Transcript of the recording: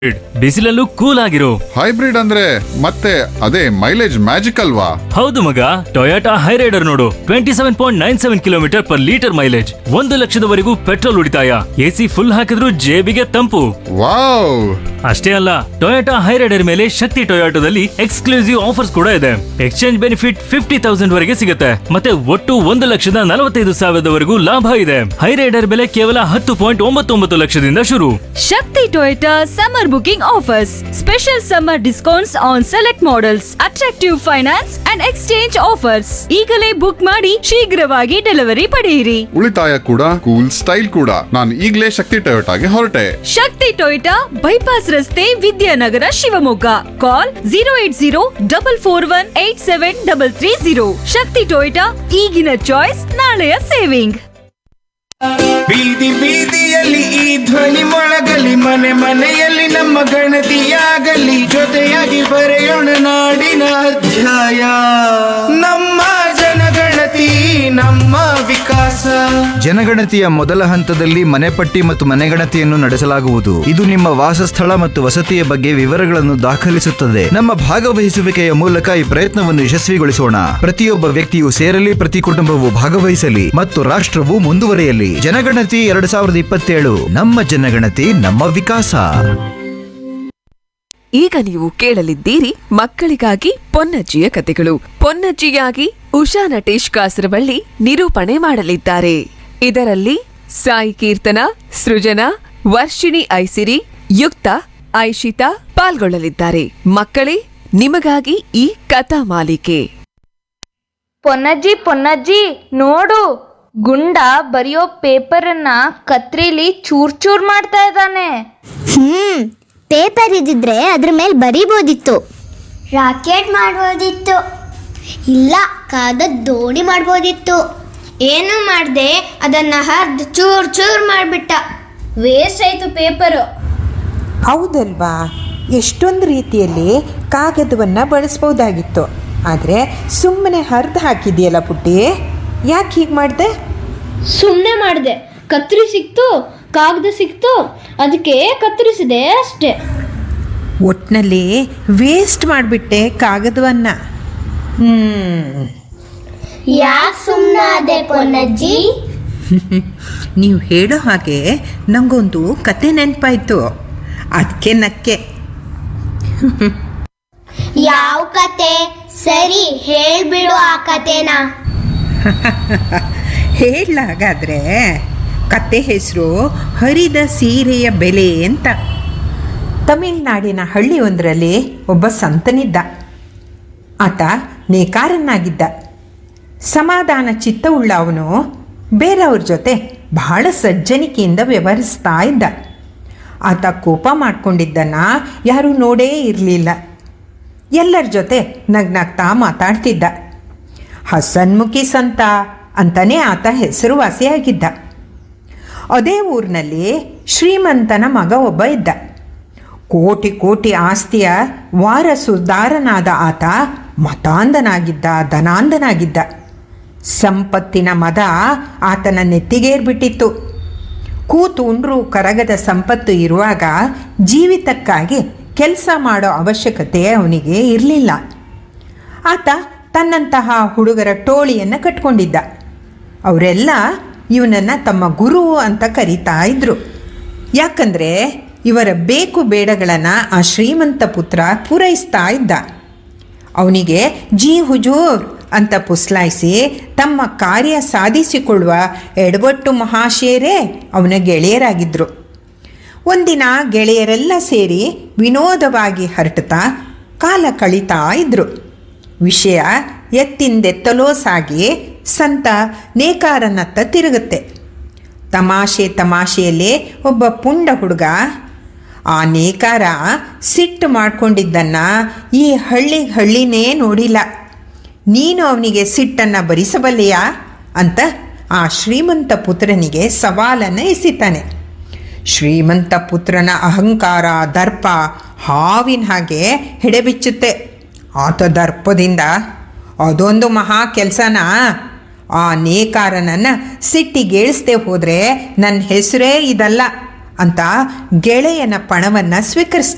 ಬಿಸಿಲಲ್ಲೂ cool ಆಗಿರು hybrid ಅಂದ್ರೆ ಮತ್ತೆ ಅದೇ ಮೈಲೇಜ್ ಮ್ಯಾಜಿಕ್ ಅಲ್ವಾ ಹೌದು ಮಗ ಟೊಯೋಟಾ ಹೈರೈಡರ್ ನೋಡು twenty seven point nine seven kilometre per litre mileage ಒಂದು ಲಕ್ಷದವರೆಗೂ ಪೆಟ್ರೋಲ್ ಉಳಿತಾಯ ಎಸಿ ಫುಲ್ ಹಾಕಿದ್ರೂ ಜೇಬಿಗೆ ತಂಪು ವಾವ್ ಅಷ್ಟೇ ಅಲ್ಲ ಟೊಯೋಟಾ ಹೈರೈಡರ್ ಮೇಲೆ ಶಕ್ತಿ ಟೊಯೋಟೋದಲ್ಲಿ ಎಕ್ಸ್ಕ್ಲೂಸಿವ್ ಆಫರ್ಸ್ ಕೂಡ ಇದೆ ಎಕ್ಸ್ಚೇಂಜ್ ಬೆನಿಫಿಟ್ ಫಿಫ್ಟಿ ತೌಸಂಡ್ ವರೆಗೆ ಸಿಗುತ್ತೆ ಮತ್ತೆ ಒಟ್ಟು ಒಂದು ಲಕ್ಷದ ನಲವತ್ತೈದು ಸಾವಿರದವರೆಗೂ ಲಾಭ ಇದೆ ಹೈರೈಡರ್ ಬೆಲೆ ಕೇವಲ ಹತ್ತು ಪಾಯಿಂಟ್ ಒಂಬತ್ತು ಒಂಬತ್ತು ಲಕ್ಷದಿಂದ ಶುರು Shakti Toyota summer booking offers. Special summer discounts on select models, attractive finance and exchange offers. ಈಗಲೇ ಬುಕ್ ಮಾಡಿ ಶೀಘ್ರವಾಗಿ ಡೆಲಿವರಿ ಪಡೆಯಿರಿ ಉಳಿತಾಯ ಕೂಡ ಕೂಲ್ ಸ್ಟೈಲ್ ಕೂಡ ನಾನು ಈಗ್ಲೇ ಶಕ್ತಿ ಟೊಯೋಟಾಗೆ ಹೊರಟೆ ಶಕ್ತಿ ಟೊಯೋಟಾ ಬೈಪಾಸ್ ರಸ್ತೆ Vidyanagar Shivamogga call zero eight zero double four one eight seven double three zero Shakti Toyota ಈಗಿನ ಚಾಯ್ಸ್ ನಾಳೆಯ ಸೇವಿಂಗ್ ಬೀದಿ ಬೀದಿಯಲ್ಲಿ ಈ ಧ್ವನಿ ಮೊಳಗಲಿ ಮನೆ ಮನೆಯಲ್ಲಿ ನಮ್ಮ ಗಣತಿಯಾಗಲಿ ಜೊತೆಯಾಗಿ ಬರೆಯೋಣ ನಾಡಿನ ಅಧ್ಯಾಯ ನಮ್ಮ ಜನಗಣತಿ ನಮ್ಮ ವಿಕಾಸ ಜನಗಣತಿಯ ಮೊದಲ ಹಂತದಲ್ಲಿ ಮನೆಪಟ್ಟಿ ಮತ್ತು ಮನೆಗಣತಿಯನ್ನು ನಡೆಸಲಾಗುವುದು ಇದು ನಿಮ್ಮ ವಾಸಸ್ಥಳ ಮತ್ತು ವಸತಿಯ ಬಗ್ಗೆ ವಿವರಗಳನ್ನು ದಾಖಲಿಸುತ್ತದೆ ನಮ್ಮ ಭಾಗವಹಿಸುವಿಕೆಯ ಮೂಲಕ ಈ ಪ್ರಯತ್ನವನ್ನು ಯಶಸ್ವಿಗೊಳಿಸೋಣ ಪ್ರತಿಯೊಬ್ಬ ವ್ಯಕ್ತಿಯು ಸೇರಲಿ ಪ್ರತಿ ಕುಟುಂಬವು ಭಾಗವಹಿಸಲಿ ಮತ್ತು ರಾಷ್ಟ್ರವು ಮುಂದುವರಿಯಲಿ ಜನಗಣತಿ ಎರಡ್ ಸಾವಿರದ ಇಪ್ಪತ್ತೇಳು ನಮ್ಮ ಜನಗಣತಿ ನಮ್ಮ ವಿಕಾಸ ಈಗ ನೀವು ಕೇಳಲಿದ್ದೀರಿ ಮಕ್ಕಳಿಗಾಗಿ ಪೊನ್ನಜ್ಜಿಯ ಕತೆಗಳು ಪೊನ್ನಜ್ಜಿಯಾಗಿ ಉಷಾ ನಟೇಶ್ ಕಾಸರವಳ್ಳಿ ನಿರೂಪಣೆ ಮಾಡಲಿದ್ದಾರೆ ಇದರಲ್ಲಿ ಸಾಯಿ ಕೀರ್ತನ ಸೃಜನಾ ವರ್ಷಿಣಿ ಐಸಿರಿ ಯುಕ್ತ ಐಶಿತಾ ಪಾಲ್ಗೊಳ್ಳಲಿದ್ದಾರೆ ಮಕ್ಕಳೇ ನಿಮಗಾಗಿ ಈ ಕಥಾ ಮಾಲಿಕೆ ಪೊನ್ನಜ್ಜಿ ಪೊನ್ನಜ್ಜಿ ನೋಡು ಗುಂಡ ಬರೆಯೋ ಪೇಪರನ್ನ ಕತ್ರಿಲಿ ಚೂರ್ ಚೂರ್ ಮಾಡ್ತಾ ಇದ್ದಾನೆ ಹ್ಮ್ ಪೇಪರ್ ಇದ್ದಿದ್ರೆ ಅದ್ರ ಮೇಲೆ ಬರಿಬೋದಿತ್ತು ರಾಕೆಟ್ ಮಾಡ್ಬೋದಿತ್ತು ಇಲ್ಲ ಕಾಗದ ದೋಣಿ ಮಾಡ್ಬೋದಿತ್ತು ಏನು ಮಾಡ್ದೆ ಅದನ್ನ ಹರಿದು ಚೂರ್ ಚೂರ್ ಮಾಡ್ಬಿಟ್ಟ ವೇಸ್ಟ್ ಆಯ್ತು ಪೇಪರು ಹೌದಲ್ವಾ ಎಷ್ಟೊಂದು ರೀತಿಯಲ್ಲಿ ಕಾಗದವನ್ನು ಬಳಸ್ಬೋದಾಗಿತ್ತು ಆದರೆ ಸುಮ್ಮನೆ ಹರಿದು ಹಾಕಿದೆಯಲ್ಲ ಪುಟ್ಟಿ ಯಾಕೆ ಹೀಗೆ ಮಾಡಿದೆ ಸುಮ್ಮನೆ ಮಾಡಿದೆ ಕತ್ರಿ ಸಿಕ್ತು ಕಾಗದ ಸಿಕ್ತು ಅದಕ್ಕೆ ಕತ್ತರಿಸಿದೆ ಅಷ್ಟೇ ಒಟ್ಟಿನಲ್ಲಿ ವೇಸ್ಟ್ ಮಾಡಿಬಿಟ್ಟೆ ಕಾಗದವನ್ನು ಹ್ಞೂ ಯಾಕೆ ಸುಮ್ಮನಾದೆ ಪೊನ್ನಜ್ಜಿ ನೀವು ಹೇಳೋ ಹಾಗೆ ನನಗೊಂದು ಕತೆ ನೆನಪಾಯ್ತು ಅದಕ್ಕೆ ನಕ್ಕೆ ಯಾವ ಕತೆ ಸರಿ ಹೇಳ್ಬಿಡು ಆ ಕತೆನ ಹೇಳಲಾಗಾದ್ರೆ ಕತೆ ಹೆಸರು ಹರಿದ ಸೀರೆಯ ಬೆಲೆ ಅಂತ ತಮಿಳುನಾಡಿನ ಹಳ್ಳಿಯೊಂದರಲ್ಲಿ ಒಬ್ಬ ಸಂತನಿದ್ದ ಆತ ನೇಕಾರನಾಗಿದ್ದ ಸಮಾಧಾನ ಚಿತ್ತವುಳ್ಳ ಅವನು ಬೇರೆಯವ್ರ ಜೊತೆ ಬಹಳ ಸಜ್ಜನಿಕೆಯಿಂದ ವ್ಯವಹರಿಸ್ತಾ ಇದ್ದ ಆತ ಕೋಪ ಮಾಡ್ಕೊಂಡಿದ್ದನ್ನ ಯಾರೂ ನೋಡೇ ಇರಲಿಲ್ಲ ಎಲ್ಲರ ಜೊತೆ ನಗ್ನಗ್ತಾ ಮಾತಾಡ್ತಿದ್ದ ಹಸನ್ಮುಖಿ ಸಂತ ಅಂತಲೇ ಆತ ಹೆಸರುವಾಸಿಯಾಗಿದ್ದ ಅದೇ ಊರಿನಲ್ಲಿ ಶ್ರೀಮಂತನ ಮಗ ಒಬ್ಬ ಇದ್ದ ಕೋಟಿ ಕೋಟಿ ಆಸ್ತಿಯ ವಾರಸುದಾರನಾದ ಆತ ಮತಾಂಧನಾಗಿದ್ದ ಧನಾಂಧನಾಗಿದ್ದ ಸಂಪತ್ತಿನ ಮದ ಆತನ ನೆತ್ತಿಗೇರ್ಬಿಟ್ಟಿತ್ತು ಕೂತು ಉಂಡ್ರು ಕರಗದ ಸಂಪತ್ತು ಇರುವಾಗ ಜೀವಿತಕ್ಕಾಗಿ ಕೆಲಸ ಮಾಡೋ ಅವಶ್ಯಕತೆ ಅವನಿಗೆ ಇರಲಿಲ್ಲ ಆತ ತನ್ನಂತಹ ಹುಡುಗರ ಟೋಳಿಯನ್ನು ಕಟ್ಕೊಂಡಿದ್ದ ಅವರೆಲ್ಲ ಇವನನ್ನು ತಮ್ಮ ಗುರು ಅಂತ ಕರೀತಾ ಇದ್ರು ಯಾಕಂದರೆ ಇವರ ಬೇಕು ಬೇಡಗಳನ್ನು ಆ ಶ್ರೀಮಂತ ಪುತ್ರ ಪೂರೈಸ್ತಾ ಇದ್ದ ಅವನಿಗೆ ಜಿ ಹುಜೂರ್ ಅಂತ ಪುಸ್ಲಾಯಿಸಿ ತಮ್ಮ ಕಾರ್ಯ ಸಾಧಿಸಿಕೊಳ್ಳುವ ಎಡವಟ್ಟು ಮಹಾಶಯರೇ ಅವನ ಗೆಳೆಯರಾಗಿದ್ದರು ಒಂದಿನ ಗೆಳೆಯರೆಲ್ಲ ಸೇರಿ ವಿನೋದವಾಗಿ ಹರಟುತ್ತಾ ಕಾಲ ಕಳೀತಾ ಇದ್ರು ವಿಷಯ ಎತ್ತಿಂದೆತ್ತಲೋ ಸಾಗಿ ಸಂತ ನೇಕಾರನತ್ತ ತಿರುಗುತ್ತೆ ತಮಾಷೆ ತಮಾಷೆಯಲ್ಲಿ ಒಬ್ಬ ಪುಂಡ ಹುಡುಗ ಆ ನೇಕಾರ ಸಿಟ್ಟು ಮಾಡ್ಕೊಂಡಿದ್ದನ್ನ ಈ ಹಳ್ಳಿ ಹಳ್ಳಿನೇ ನೋಡಿಲ್ಲ ನೀನು ಅವನಿಗೆ ಸಿಟ್ಟನ್ನು ಭರಿಸಬಲ್ಲೆಯಾ ಅಂತ ಆ ಶ್ರೀಮಂತ ಪುತ್ರನಿಗೆ ಸವಾಲನ್ನು ಎಸಿತಾನೆ ಶ್ರೀಮಂತ ಪುತ್ರನ ಅಹಂಕಾರ ದರ್ಪ ಹಾವಿನ ಹಾಗೆ ಹಿಡೆಬಿಚ್ಚುತ್ತೆ ಆತ ದರ್ಪದಿಂದ ಅದೊಂದು ಮಹಾ ಕೆಲಸನ ಆ ನೇಕಾರನನ್ನು ಸಿಟ್ಟಿಗೇಳಿಸ್ದೆ ಹೋದರೆ ನನ್ನ ಹೆಸರೇ ಇದಲ್ಲ ಅಂತ ಗೆಳೆಯನ ಪಣವನ್ನು ಸ್ವೀಕರಿಸ್ತಾನೆ